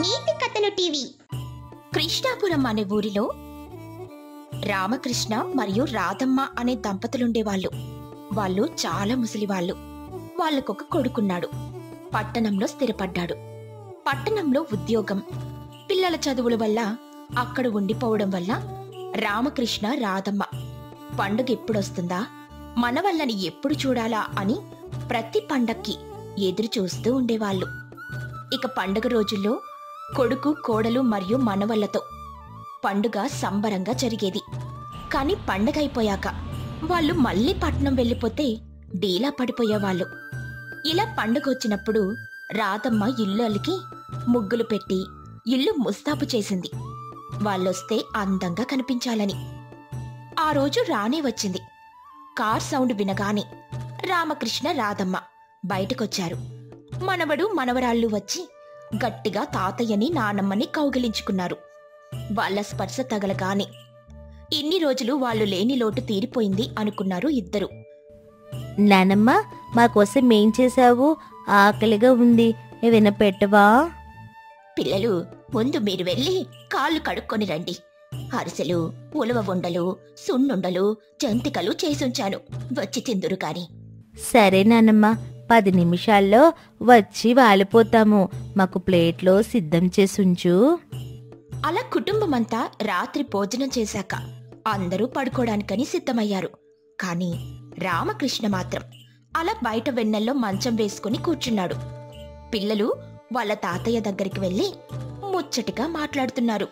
నీతి కథలు టీవీ కృష్ణాపురం అనే ఊరిలో రామకృష్ణ మరియు రాధమ్మ అనే దంపతులుండేవాళ్ళు వాళ్ళు చాలా ముసలివాళ్ళు వాళ్ళకొక కొడుకున్నాడు పట్టణంలో స్థిరపడ్డాడు పట్టణంలో ఉద్యోగం పిల్లల చదువుల వల్ల అక్కడ ఉండిపోవడం వల్ల రామకృష్ణ రాధమ్మ పండుగ ఎప్పుడొస్తుందా మన వల్లని ఎప్పుడు చూడాలా అని ప్రతి పండక్కి ఎదురు చూస్తూ ఉండేవాళ్ళు ఇక పండుగ రోజుల్లో కొడుకు కోడలు మరియు మనవళ్లతో పండుగ సంబరంగా జరిగేది కాని పండుగ అయిపోయాక వాళ్ళు మళ్ళీ పట్నం వెళ్ళిపోతే డీలా పడిపోయేవాళ్ళు ఇలా పండుగ వచ్చినప్పుడు రాధమ్మ ఇల్లు అలికి ముగ్గులు పెట్టి ఇల్లు ముస్తాబు చేసింది వాళ్ళొస్తే అందంగా కనిపించాలని ఆ రోజు రానే వచ్చింది కార్ సౌండ్ వినగానే రామకృష్ణ రాధమ్మ బయటకొచ్చారు మనవడు మనవరాళ్ళు వచ్చి గట్టిగా తాతయ్యని నానమ్మని కౌగిలించుకున్నారు వాళ్ళ స్పర్శ తగలగానే ఇన్ని రోజులు వాళ్ళు లేని లోటు తీరిపోయింది అనుకున్నారు ఇద్దరు నానమ్మ మా కోసం ఏం చేశావు ఆకలిగా ఉంది ఏదైనా పెట్టవా పిల్లలు ముందు మీరు వెళ్ళి కాళ్ళు కడుక్కొని రండి అరిసెలు ఉలవ ఉండలు సున్నుండలు జంతికలు చేసుంచాను వచ్చి తిందురు కాని సరే నానమ్మ పది నిమిషాల్లో వచ్చి వాలిపోతాము మాకు ప్లేట్లో సిద్ధం చేసుంచు అలా కుటుంబమంతా రాత్రి భోజనం చేశాక అందరూ పడుకోవడానికని సిద్ధమయ్యారు కాని రామకృష్ణ మాత్రం అలా బయట వెన్నెల్లో మంచం వేసుకుని కూర్చున్నాడు పిల్లలు వాళ్ళ తాతయ్య దగ్గరికి వెళ్ళి ముచ్చటిగా మాట్లాడుతున్నారు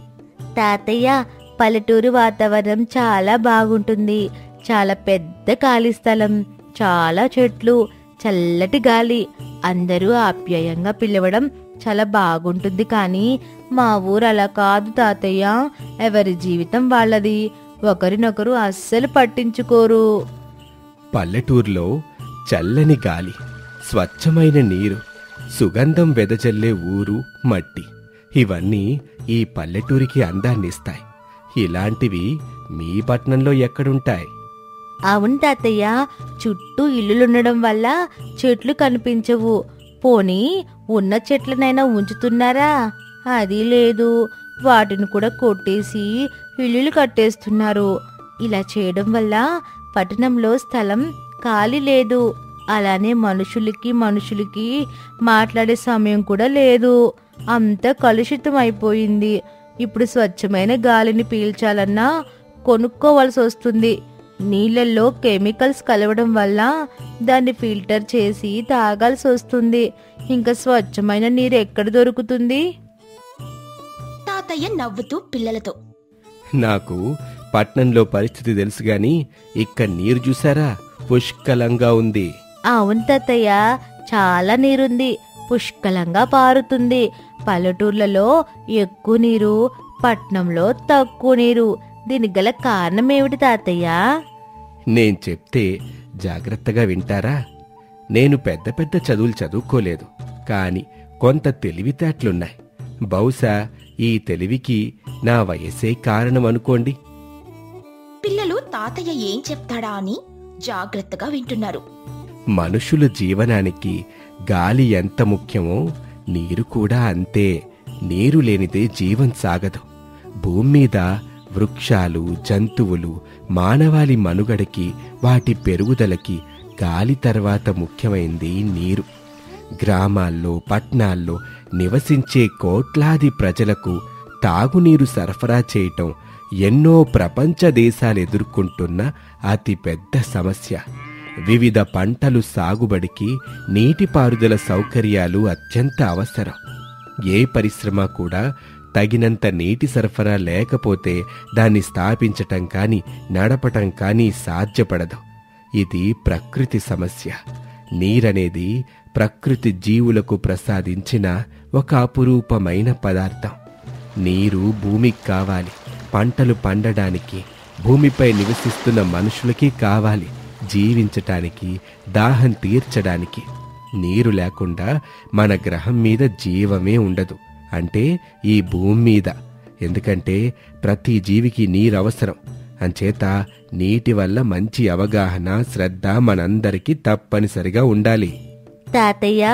తాతయ్య పల్లెటూరు వాతావరణం చాలా బాగుంటుంది చాలా పెద్ద ఖాళీ స్థలం చాలా చెట్లు చల్లటి గాలి అందరూ ఆప్యాయంగా పిలవడం చాలా బాగుంటుంది కానీ మా ఊరు అలా కాదు తాతయ్య ఎవరి జీవితం వాళ్ళది ఒకరినొకరు అస్సలు పట్టించుకోరు పల్లెటూరులో చల్లని గాలి స్వచ్ఛమైన నీరు సుగంధం వెదజల్లే ఊరు మట్టి ఇవన్నీ ఈ పల్లెటూరికి అందాన్నిస్తాయి ఇలాంటివి మీ పట్నంలో ఎక్కడుంటాయి అవును తాతయ్య చుట్టూ ఇల్లులుండడం వల్ల చెట్లు కనిపించవు పోనీ ఉన్న చెట్లనైనా ఉంచుతున్నారా అది లేదు వాటిని కూడా కొట్టేసి ఇల్లులు కట్టేస్తున్నారు ఇలా చేయడం వల్ల పట్టణంలో స్థలం ఖాళీ లేదు అలానే మనుషులకి మనుషులకి మాట్లాడే సమయం కూడా లేదు అంత కలుషితం అయిపోయింది ఇప్పుడు స్వచ్ఛమైన గాలిని పీల్చాలన్నా కొనుక్కోవాల్సి వస్తుంది నీళ్ళల్లో కెమికల్స్ కలవడం వల్ల దాన్ని ఫిల్టర్ చేసి తాగాల్సి వస్తుంది ఇంకా స్వచ్ఛమైన నీరు ఎక్కడ దొరుకుతుంది తాతయ్య నవ్వుతూ పిల్లలతో నాకు పట్నంలో పరిస్థితి తెలుసు గాని ఇక్కడ నీరు చూసారా పుష్కలంగా ఉంది అవును తాతయ్య చాలా నీరుంది పుష్కలంగా పారుతుంది పల్లెటూర్లలో ఎక్కువ నీరు పట్నంలో తక్కువ నీరు దీనికి గల కారణం ఏమిటి తాతయ్య నేను చెప్తే జాగ్రత్తగా వింటారా నేను పెద్ద పెద్ద చదువులు చదువుకోలేదు కాని కొంత తెలివితేటలున్నాయి బహుశా ఈ తెలివికి నా వయసే కారణం అనుకోండి పిల్లలు తాతయ్య ఏం చెప్తాడా అని జాగ్రత్తగా వింటున్నారు మనుషుల జీవనానికి గాలి ఎంత ముఖ్యమో నీరు కూడా అంతే నీరు లేనిదే జీవం సాగదు భూమి మీద వృక్షాలు జంతువులు మానవాళి మనుగడకి వాటి పెరుగుదలకి గాలి తర్వాత ముఖ్యమైంది నీరు గ్రామాల్లో పట్నాల్లో నివసించే కోట్లాది ప్రజలకు తాగునీరు సరఫరా చేయటం ఎన్నో ప్రపంచ దేశాలు ఎదుర్కొంటున్న అతి పెద్ద సమస్య వివిధ పంటలు సాగుబడికి నీటిపారుదల సౌకర్యాలు అత్యంత అవసరం ఏ పరిశ్రమ కూడా తగినంత నీటి సరఫరా లేకపోతే దాన్ని స్థాపించటం కానీ నడపటం కానీ సాధ్యపడదు ఇది ప్రకృతి సమస్య నీరనేది ప్రకృతి జీవులకు ప్రసాదించిన ఒక అపురూపమైన పదార్థం నీరు భూమికి కావాలి పంటలు పండడానికి భూమిపై నివసిస్తున్న మనుషులకి కావాలి జీవించటానికి దాహం తీర్చడానికి నీరు లేకుండా మన గ్రహం మీద జీవమే ఉండదు అంటే ఈ భూమి మీద ఎందుకంటే ప్రతి జీవికి నీరు అవసరం అంచేత నీటి వల్ల మంచి అవగాహన శ్రద్ధ మనందరికీ తప్పనిసరిగా ఉండాలి తాతయ్య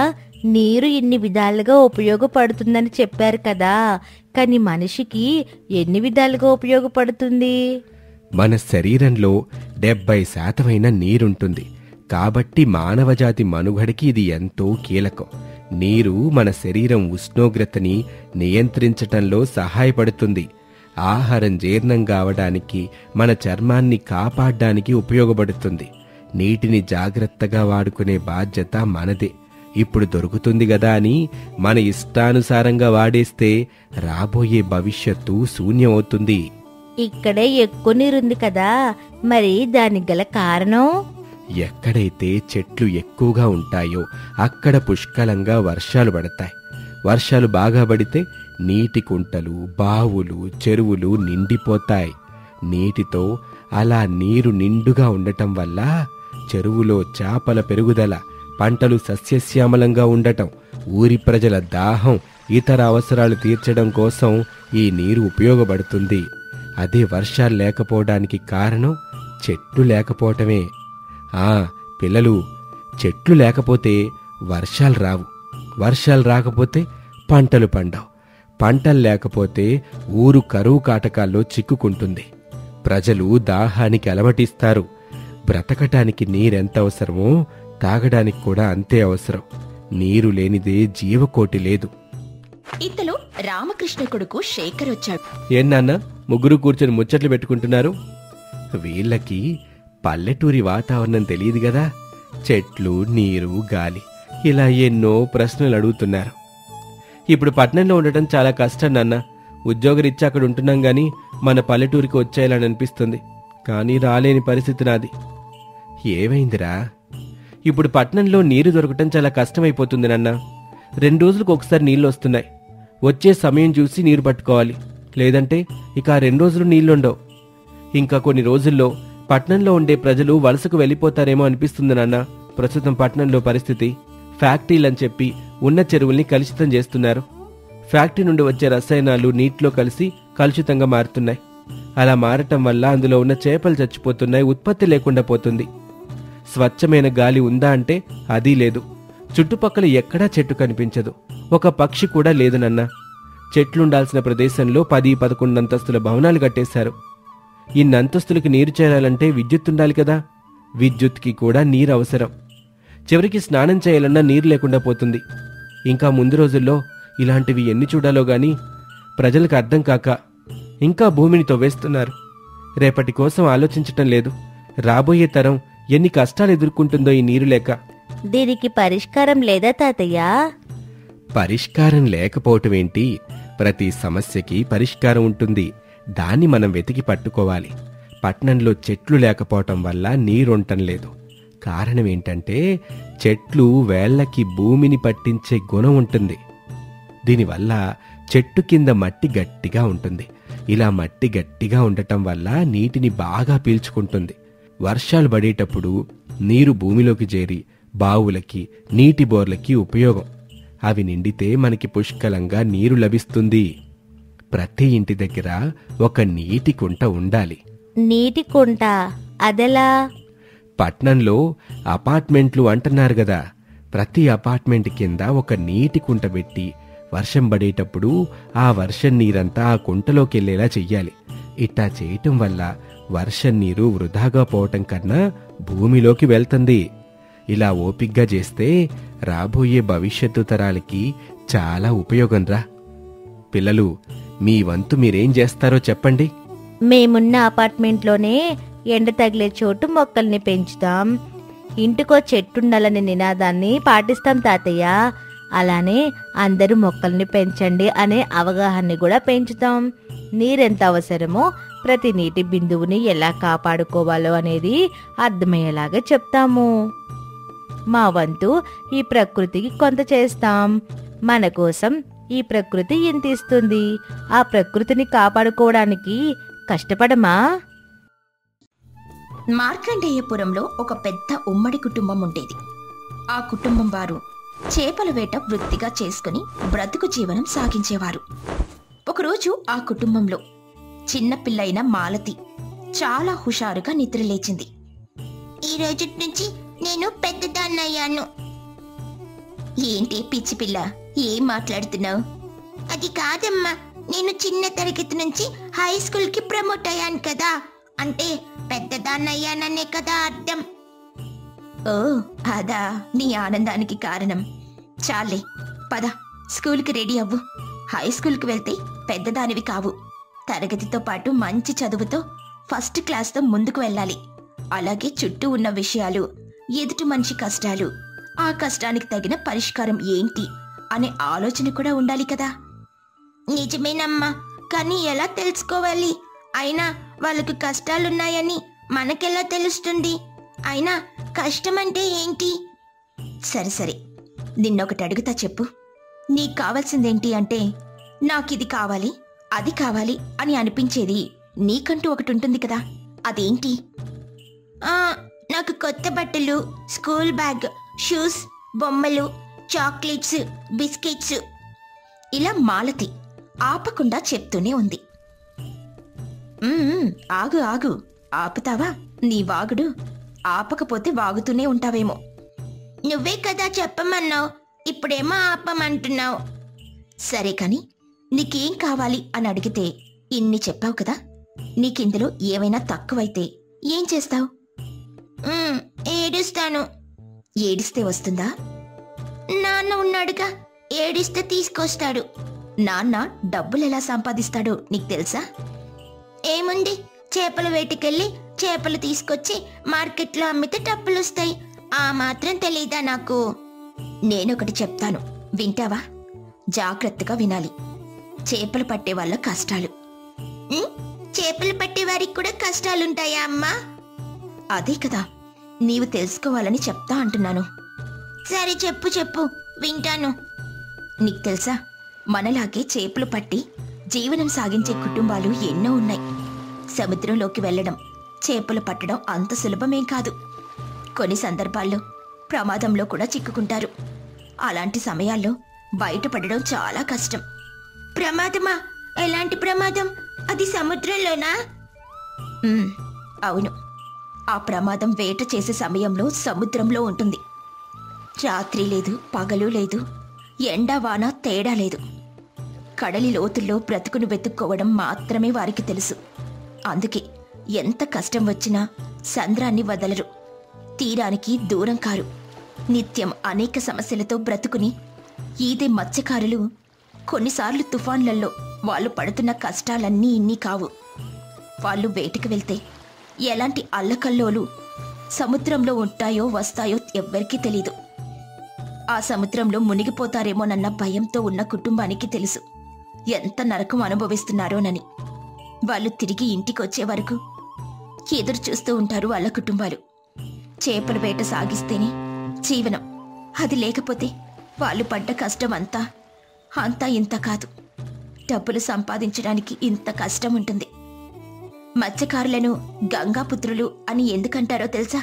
నీరు ఇన్ని విధాలుగా ఉపయోగపడుతుందని చెప్పారు కదా కానీ మనిషికి ఎన్ని విధాలుగా ఉపయోగపడుతుంది మన శరీరంలో డెబ్బై శాతమైన నీరుంటుంది కాబట్టి మానవజాతి మనుగడకి ఇది ఎంతో కీలకం నీరు మన శరీరం ఉష్ణోగ్రతని నియంత్రించటంలో సహాయపడుతుంది ఆహారం జీర్ణం కావడానికి మన చర్మాన్ని కాపాడడానికి ఉపయోగపడుతుంది నీటిని జాగ్రత్తగా వాడుకునే బాధ్యత మనదే ఇప్పుడు దొరుకుతుంది గదా అని మన ఇష్టానుసారంగా వాడేస్తే రాబోయే భవిష్యత్తు శూన్యమవుతుంది ఇక్కడే ఎక్కువ నీరుంది కదా మరి దానికి గల కారణం ఎక్కడైతే చెట్లు ఎక్కువగా ఉంటాయో అక్కడ పుష్కలంగా వర్షాలు పడతాయి వర్షాలు బాగా పడితే నీటి కుంటలు బావులు చెరువులు నిండిపోతాయి నీటితో అలా నీరు నిండుగా ఉండటం వల్ల చెరువులో చేపల పెరుగుదల పంటలు సస్యశ్యామలంగా ఉండటం ఊరి ప్రజల దాహం ఇతర అవసరాలు తీర్చడం కోసం ఈ నీరు ఉపయోగపడుతుంది అదే వర్షాలు లేకపోవడానికి కారణం చెట్లు లేకపోవటమే ఆ పిల్లలు చెట్లు లేకపోతే వర్షాలు రావు వర్షాలు రాకపోతే పంటలు పండవు పంటలు లేకపోతే ఊరు కరువు కాటకాల్లో చిక్కుకుంటుంది ప్రజలు దాహానికి అలమటిస్తారు బ్రతకటానికి నీరెంత అవసరమో తాగడానికి కూడా అంతే అవసరం నీరు లేనిదే జీవకోటి లేదు ఇంతలో రామకృష్ణ కొడుకు శేఖర్ వచ్చాడు ఏన్నాన్న ముగ్గురు కూర్చొని ముచ్చట్లు పెట్టుకుంటున్నారు వీళ్ళకి పల్లెటూరి వాతావరణం తెలియదు కదా చెట్లు నీరు గాలి ఇలా ఎన్నో ప్రశ్నలు అడుగుతున్నారు ఇప్పుడు పట్నంలో ఉండటం చాలా కష్టం నాన్న ఉద్యోగరీత్యా అక్కడ ఉంటున్నాం గాని మన పల్లెటూరికి వచ్చేయాలని అనిపిస్తుంది కానీ రాలేని పరిస్థితి నాది ఏమైందిరా ఇప్పుడు పట్నంలో నీరు దొరకటం చాలా కష్టమైపోతుంది నాన్న రెండు రోజులకు ఒకసారి నీళ్ళు వస్తున్నాయి వచ్చే సమయం చూసి నీరు పట్టుకోవాలి లేదంటే ఇక ఆ రెండు రోజులు నీళ్లుండవు ఇంకా కొన్ని రోజుల్లో పట్నంలో ఉండే ప్రజలు వలసకు వెళ్ళిపోతారేమో అనిపిస్తుంది నాన్న ప్రస్తుతం పట్నంలో పరిస్థితి ఫ్యాక్టరీలని చెప్పి ఉన్న చెరువుల్ని కలుషితం చేస్తున్నారు ఫ్యాక్టరీ నుండి వచ్చే రసాయనాలు నీటిలో కలిసి కలుషితంగా మారుతున్నాయి అలా మారటం వల్ల అందులో ఉన్న చేపలు చచ్చిపోతున్నాయి ఉత్పత్తి లేకుండా పోతుంది స్వచ్ఛమైన గాలి ఉందా అంటే అది లేదు చుట్టుపక్కల ఎక్కడా చెట్టు కనిపించదు ఒక పక్షి కూడా లేదు నన్న చెట్లుండాల్సిన ప్రదేశంలో పది పదకొండు అంతస్తుల భవనాలు కట్టేశారు ఇన్ని అంతస్తులకు నీరు చేరాలంటే విద్యుత్ ఉండాలి కదా విద్యుత్కి కూడా నీరు అవసరం చివరికి స్నానం చేయాలన్నా నీరు లేకుండా పోతుంది ఇంకా ముందు రోజుల్లో ఇలాంటివి ఎన్ని చూడాలో గాని ప్రజలకు అర్థం కాక ఇంకా భూమిని తవ్వేస్తున్నారు రేపటి కోసం ఆలోచించటం లేదు రాబోయే తరం ఎన్ని కష్టాలు ఎదుర్కొంటుందో ఈ నీరు లేక దీనికి పరిష్కారం లేదా తాతయ్య పరిష్కారం లేకపోవటం ఏంటి ప్రతి సమస్యకి పరిష్కారం ఉంటుంది దాన్ని మనం వెతికి పట్టుకోవాలి పట్నంలో చెట్లు లేకపోవటం వల్ల నీరుంటం లేదు కారణం ఏంటంటే చెట్లు వేళ్లకి భూమిని పట్టించే గుణం ఉంటుంది దీనివల్ల చెట్టు కింద మట్టి గట్టిగా ఉంటుంది ఇలా మట్టి గట్టిగా ఉండటం వల్ల నీటిని బాగా పీల్చుకుంటుంది వర్షాలు పడేటప్పుడు నీరు భూమిలోకి చేరి బావులకి నీటి బోర్లకి ఉపయోగం అవి నిండితే మనకి పుష్కలంగా నీరు లభిస్తుంది ప్రతి ఇంటి దగ్గర ఒక నీటి కుంట ఉండాలి నీటి కుంట అదెలా పట్నంలో అపార్ట్మెంట్లు అంటున్నారు కదా ప్రతి అపార్ట్మెంట్ కింద ఒక నీటి కుంట పెట్టి వర్షం పడేటప్పుడు ఆ వర్షం నీరంతా ఆ కుంటలోకి వెళ్ళేలా చెయ్యాలి ఇట్టా చేయటం వల్ల వర్షం నీరు వృధాగా పోవటం కన్నా భూమిలోకి వెళ్తుంది ఇలా ఓపిగ్గా చేస్తే రాబోయే భవిష్యత్తు తరాలకి చాలా ఉపయోగం రా పిల్లలు మీ వంతు మీరేం చేస్తారో చెప్పండి మేమున్న అపార్ట్మెంట్లోనే ఎండ తగిలే చోటు మొక్కల్ని పెంచుతాం ఇంటికో చెట్టుండాలనే నినాదాన్ని పాటిస్తాం తాతయ్య అలానే అందరూ మొక్కల్ని పెంచండి అనే అవగాహనని కూడా పెంచుతాం నీరెంత అవసరమో ప్రతి నీటి బిందువుని ఎలా కాపాడుకోవాలో అనేది అర్థమయ్యేలాగా చెప్తాము మా వంతు ఈ ప్రకృతికి కొంత చేస్తాం మన కోసం ఈ ప్రకృతి ఎంత ఇస్తుంది ఆ ప్రకృతిని కాపాడుకోవడానికి కష్టపడమా మార్కండేయపురంలో ఒక పెద్ద ఉమ్మడి కుటుంబం ఉండేది ఆ కుటుంబం వారు చేపల వేట వృత్తిగా చేసుకుని బ్రతుకు జీవనం సాగించేవారు ఒకరోజు ఆ కుటుంబంలో చిన్న పిల్లైన మాలతి చాలా హుషారుగా నిద్రలేచింది ఈ రోజు నుంచి నేను పెద్దదాన్నయ్యాను ఏంటి పిచ్చి పిల్ల ఏం మాట్లాడుతున్నావు అది కాదమ్మా నేను చిన్న తరగతి నుంచి హై స్కూల్ కి ప్రమోట్ అయ్యాను కదా అంటే పెద్దదాన్ని అయ్యాననే కదా అర్థం ఓ అదా నీ ఆనందానికి కారణం చాలే పద స్కూల్కి రెడీ అవ్వు హై స్కూల్కి వెళ్తే పెద్దదానివి కావు తరగతితో పాటు మంచి చదువుతో ఫస్ట్ క్లాస్తో ముందుకు వెళ్ళాలి అలాగే చుట్టూ ఉన్న విషయాలు ఎదుటి మనిషి కష్టాలు ఆ కష్టానికి తగిన పరిష్కారం ఏంటి అనే ఆలోచన కూడా ఉండాలి కదా నిజమేనమ్మా కానీ ఎలా తెలుసుకోవాలి అయినా వాళ్ళకు కష్టాలున్నాయని మనకెలా తెలుస్తుంది అయినా కష్టం అంటే ఏంటి సరే సరే నిన్నొకటి అడుగుతా చెప్పు నీకు కావాల్సిందేంటి అంటే నాకిది కావాలి అది కావాలి అని అనిపించేది నీకంటూ ఒకటి ఉంటుంది కదా అదేంటి ఆ, నాకు కొత్త బట్టలు స్కూల్ బ్యాగ్ షూస్ బొమ్మలు చాక్లెట్స్ బిస్కెట్స్ ఇలా మాలతి ఆపకుండా చెప్తూనే ఉంది "మ్మ్, ఆగు ఆగు ఆపుతావా నీ వాగుడు ఆపకపోతే వాగుతూనే ఉంటావేమో నువ్వే కదా చెప్పమన్నావు ఇప్పుడేమో ఆపమంటున్నావు సరే కాని నీకేం కావాలి అని అడిగితే ఇన్ని చెప్పావు కదా నీకిందులో ఏమైనా తక్కువైతే ఏం చేస్తావు ఏడుస్తాను ఏడిస్తే వస్తుందా నాన్న ఉన్నాడుగా ఏడిస్తే తీసుకొస్తాడు నాన్న డబ్బులు ఎలా సంపాదిస్తాడో నీకు తెలుసా ఏముంది చేపల వేటకెళ్ళి చేపలు తీసుకొచ్చి మార్కెట్లో అమ్మితే డబ్బులు వస్తాయి ఆ మాత్రం తెలీదా నాకు నేనొకటి చెప్తాను వింటావా జాగ్రత్తగా వినాలి చేపలు పట్టే వాళ్ళ కష్టాలు ఉం? చేపలు పట్టే వారికి కూడా కష్టాలుంటాయా అమ్మా అదే కదా నీవు తెలుసుకోవాలని చెప్తా అంటున్నాను సరే చెప్పు చెప్పు వింటాను నీకు తెలుసా మనలాగే చేపలు పట్టి జీవనం సాగించే కుటుంబాలు ఎన్నో ఉన్నాయి సముద్రంలోకి వెళ్ళడం చేపలు పట్టడం అంత సులభమేం కాదు కొన్ని సందర్భాల్లో ప్రమాదంలో కూడా చిక్కుకుంటారు అలాంటి సమయాల్లో బయటపడడం చాలా కష్టం ప్రమాదమా ఎలాంటి ప్రమాదం అది సముద్రంలోనా ఉమ్, అవును ఆ ప్రమాదం వేట చేసే సమయంలో సముద్రంలో ఉంటుంది రాత్రి లేదు పగలు లేదు ఎండ వాన తేడా లేదు కడలి లోతుల్లో బ్రతుకును వెతుక్కోవడం మాత్రమే వారికి తెలుసు అందుకే ఎంత కష్టం వచ్చినా సంద్రాన్ని వదలరు తీరానికి దూరం కారు నిత్యం అనేక సమస్యలతో బ్రతుకుని ఈదే మత్స్యకారులు కొన్నిసార్లు తుఫాన్లలో వాళ్ళు పడుతున్న కష్టాలన్నీ ఇన్ని కావు వాళ్ళు వేటకు వెళ్తే ఎలాంటి అల్లకల్లోలు సముద్రంలో ఉంటాయో వస్తాయో ఎవ్వరికీ తెలీదు ఆ సముద్రంలో మునిగిపోతారేమోనన్న భయంతో ఉన్న కుటుంబానికి తెలుసు ఎంత నరకం అనుభవిస్తున్నారోనని వాళ్ళు తిరిగి ఇంటికొచ్చే వరకు ఎదురు చూస్తూ ఉంటారు వాళ్ళ కుటుంబాలు చేపల వేట సాగిస్తేనే జీవనం అది లేకపోతే వాళ్ళు పడ్డ కష్టం అంతా అంతా ఇంత కాదు డబ్బులు సంపాదించడానికి ఇంత కష్టం ఉంటుంది మత్స్యకారులను గంగాపుత్రులు అని ఎందుకంటారో తెలుసా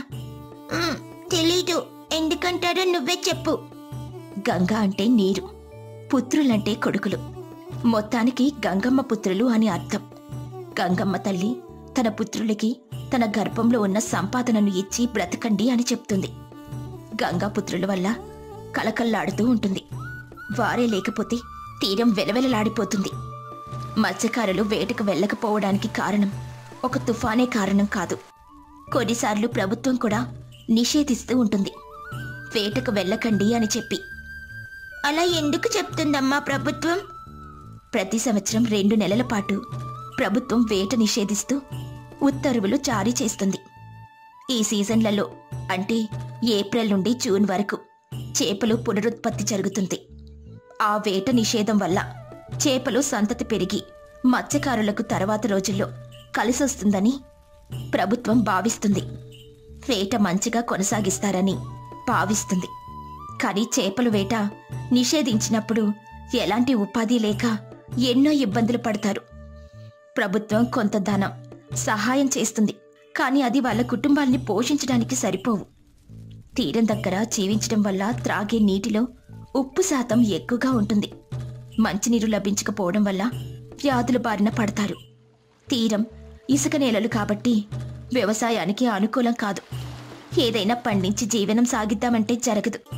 తెలీదు ఎందుకంటారో నువ్వే చెప్పు గంగా అంటే నీరు పుత్రులంటే కొడుకులు మొత్తానికి గంగమ్మ పుత్రులు అని అర్థం గంగమ్మ తల్లి తన పుత్రులకి తన గర్భంలో ఉన్న సంపాదనను ఇచ్చి బ్రతకండి అని చెప్తుంది గంగాపుత్రుల వల్ల కలకల్లాడుతూ ఉంటుంది వారే లేకపోతే తీరం వెలవెలలాడిపోతుంది మత్స్యకారులు వేటకు వెళ్ళకపోవడానికి కారణం ఒక తుఫానే కారణం కాదు కొన్నిసార్లు ప్రభుత్వం కూడా నిషేధిస్తూ ఉంటుంది వేటకు వెళ్ళకండి అని చెప్పి అలా ఎందుకు చెప్తుందమ్మా ప్రభుత్వం ప్రతి సంవత్సరం రెండు నెలల పాటు ప్రభుత్వం వేట నిషేధిస్తూ ఉత్తర్వులు జారీ చేస్తుంది ఈ సీజన్లలో అంటే ఏప్రిల్ నుండి జూన్ వరకు చేపలు పునరుత్పత్తి జరుగుతుంది ఆ వేట నిషేధం వల్ల చేపలు సంతతి పెరిగి మత్స్యకారులకు తర్వాత రోజుల్లో కలిసొస్తుందని ప్రభుత్వం భావిస్తుంది వేట మంచిగా కొనసాగిస్తారని భావిస్తుంది కానీ చేపల వేట నిషేధించినప్పుడు ఎలాంటి ఉపాధి లేక ఎన్నో ఇబ్బందులు పడతారు ప్రభుత్వం కొంత ధనం సహాయం చేస్తుంది కానీ అది వాళ్ళ కుటుంబాల్ని పోషించడానికి సరిపోవు తీరం దగ్గర జీవించడం వల్ల త్రాగే నీటిలో ఉప్పు శాతం ఎక్కువగా ఉంటుంది మంచినీరు లభించకపోవడం వల్ల వ్యాధుల బారిన పడతారు తీరం ఇసుక నేలలు కాబట్టి వ్యవసాయానికి అనుకూలం కాదు ఏదైనా పండించి జీవనం సాగిద్దామంటే జరగదు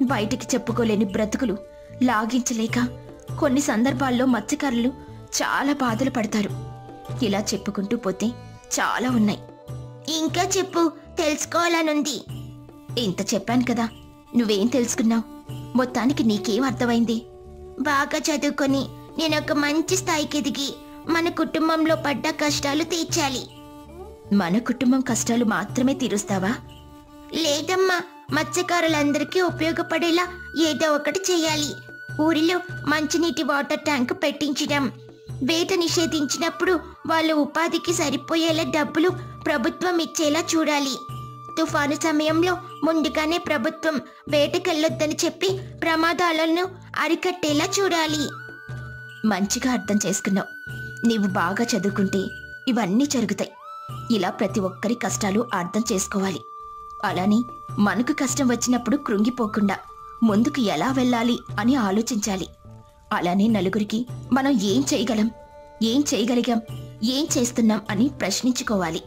బయటికి చెప్పుకోలేని బ్రతుకులు లాగించలేక కొన్ని సందర్భాల్లో మత్స్యకారులు చాలా బాధలు పడతారు ఇలా చెప్పుకుంటూ పోతే చాలా ఉన్నాయి ఇంకా చెప్పు తెలుసుకోవాలనుంది ఇంత చెప్పాను కదా నువ్వేం తెలుసుకున్నావు మొత్తానికి నీకేం అర్థమైంది బాగా చదువుకొని నేను ఒక మంచి స్థాయికి ఎదిగి మన కుటుంబంలో పడ్డ కష్టాలు తీర్చాలి మన కుటుంబం కష్టాలు మాత్రమే తీరుస్తావా లేదమ్మా మత్స్యకారులందరికీ ఉపయోగపడేలా ఏదో ఒకటి చేయాలి ఊరిలో మంచినీటి వాటర్ ట్యాంక్ పెట్టించడం వేట నిషేధించినప్పుడు వాళ్ళ ఉపాధికి సరిపోయేలా డబ్బులు ప్రభుత్వం ఇచ్చేలా చూడాలి తుఫాను సమయంలో ముందుగానే ప్రభుత్వం వేటకెళ్ళొద్దని చెప్పి ప్రమాదాలను అరికట్టేలా చూడాలి మంచిగా అర్థం చేసుకున్నావు నీవు బాగా చదువుకుంటే ఇవన్నీ జరుగుతాయి ఇలా ప్రతి ఒక్కరి కష్టాలు అర్థం చేసుకోవాలి అలానే మనకు కష్టం వచ్చినప్పుడు కృంగిపోకుండా ముందుకు ఎలా వెళ్ళాలి అని ఆలోచించాలి అలానే నలుగురికి మనం ఏం చేయగలం ఏం చేయగలిగాం ఏం చేస్తున్నాం అని ప్రశ్నించుకోవాలి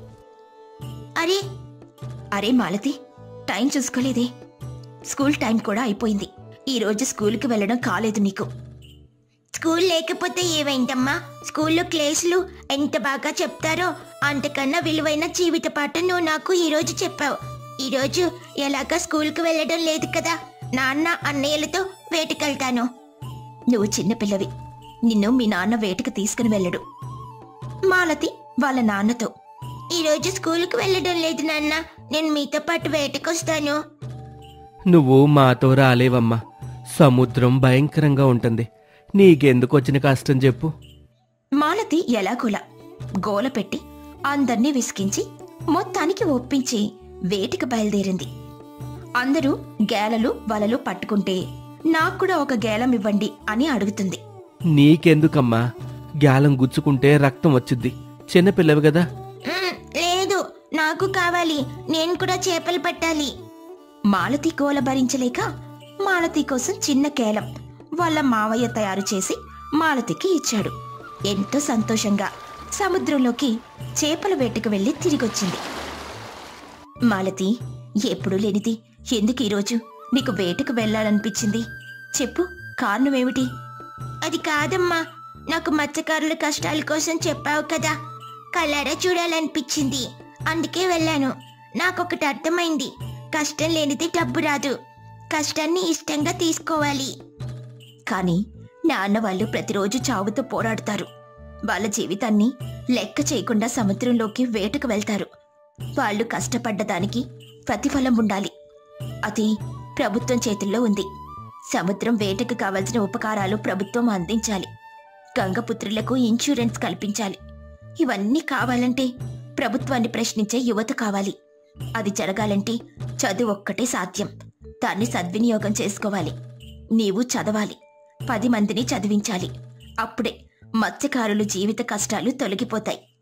అరే అరే మాలతి టైం చూసుకోలేదే స్కూల్ టైం కూడా అయిపోయింది ఈ రోజు స్కూల్కి వెళ్ళడం కాలేదు నీకు స్కూల్ లేకపోతే ఏమైందమ్మా స్కూల్లో క్లాసులు ఎంత బాగా చెప్తారో అంతకన్నా విలువైన జీవిత పాఠం నువ్వు నాకు ఈరోజు చెప్పావు ఈరోజు ఎలాగా స్కూల్కి వెళ్ళడం లేదు కదా నాన్న అన్నయ్యలతో వేటకెళ్తాను నువ్వు చిన్నపిల్లవి నిన్ను మీ నాన్న వేటకు తీసుకుని వెళ్ళడు మాలతి వాళ్ళ నాన్నతో ఈరోజు స్కూల్కి వెళ్ళడం లేదు నాన్న నేను మీతో పాటు వేటకొస్తాను నువ్వు మాతో రాలేవమ్మా సముద్రం భయంకరంగా ఉంటుంది నీకెందుకు వచ్చిన కష్టం చెప్పు మాలతి ఎలాగోలా గోల పెట్టి అందర్నీ విసిగించి మొత్తానికి ఒప్పించి వేటికి బయలుదేరింది అందరూ గేలలు వలలు పట్టుకుంటే నాకు కూడా ఒక గేలం ఇవ్వండి అని అడుగుతుంది నీకెందుకమ్మా గ్యాలం గుచ్చుకుంటే రక్తం వచ్చిద్ది చిన్నపిల్లవి కదా లేదు నాకు కావాలి నేను కూడా చేపలు పట్టాలి మాలతి గోల భరించలేక మాలతి కోసం చిన్న కేలం వాళ్ళ మావయ్య తయారు చేసి మాలతికి ఇచ్చాడు ఎంతో సంతోషంగా సముద్రంలోకి చేపల వేటకు వెళ్లి తిరిగొచ్చింది మాలతి ఎప్పుడూ లేనిది ఎందుకు ఈరోజు నీకు వేటకు వెళ్ళాలనిపించింది చెప్పు కారణమేమిటి అది కాదమ్మా నాకు మత్స్యకారుల కష్టాల కోసం చెప్పావు కదా కళ్ళారా చూడాలనిపించింది అందుకే వెళ్ళాను నాకొకటి అర్థమైంది కష్టం లేనిది డబ్బు రాదు కష్టాన్ని ఇష్టంగా తీసుకోవాలి కానీ నాన్న వాళ్ళు ప్రతిరోజు చావుతో పోరాడతారు వాళ్ళ జీవితాన్ని లెక్క చేయకుండా సముద్రంలోకి వేటకు వెళ్తారు వాళ్ళు కష్టపడ్డ దానికి ప్రతిఫలం ఉండాలి అది ప్రభుత్వం చేతుల్లో ఉంది సముద్రం వేటకు కావలసిన ఉపకారాలు ప్రభుత్వం అందించాలి గంగపుత్రులకు ఇన్సూరెన్స్ కల్పించాలి ఇవన్నీ కావాలంటే ప్రభుత్వాన్ని ప్రశ్నించే యువత కావాలి అది జరగాలంటే చదువు ఒక్కటే సాధ్యం దాన్ని సద్వినియోగం చేసుకోవాలి నీవు చదవాలి పది మందిని చదివించాలి అప్పుడే మత్స్యకారులు జీవిత కష్టాలు తొలగిపోతాయి